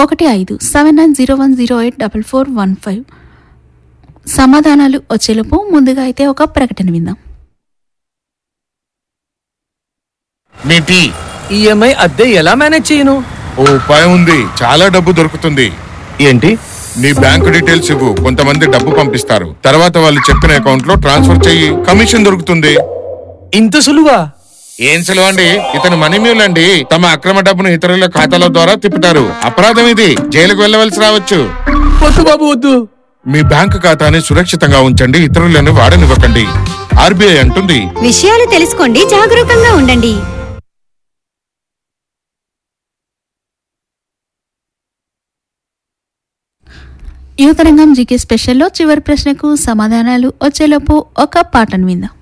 ఒకటి ఐదు seven nine zero one zero eight double four one five సమాధానాలు వచ్చేలోపు ముందుగా అయితే ఒక ప్రకటన విందాం మీ టీ ఈఎంఐ అద్దె ఎలా మేనేజ్ చేయను ఓ ఉపాయం ఉంది చాలా డబ్బు దొరుకుతుంది ఏంటి నీ బ్యాంకు డీటెయిల్స్ ఇవ్వు కొంతమంది డబ్బు పంపిస్తారు తర్వాత వాళ్ళు చెప్పిన అకౌంట్ లో ట్రాన్స్ఫర్ చెయ్యి కమిషన్ దొరుకుతుంది ఇంత సులువా ఏం సులువండి ఇతను మనీ మ్యూల్ అండి తమ అక్రమ డబ్బును ఇతరుల ఖాతాల ద్వారా తిప్పుతారు అపరాధం ఇది జైలుకు వెళ్ళవలసి రావచ్చు వద్దు బాబు వద్దు మీ బ్యాంకు ఖాతాని సురక్షితంగా ఉంచండి ఇతరులను వాడనివ్వకండి ఆర్బీఐ అంటుంది విషయాలు తెలుసుకోండి జాగరూకంగా ఉండండి యువతరంగం జీకే స్పెషల్లో చివరి ప్రశ్నకు సమాధానాలు వచ్చేలోపు ఒక పాటను విందాం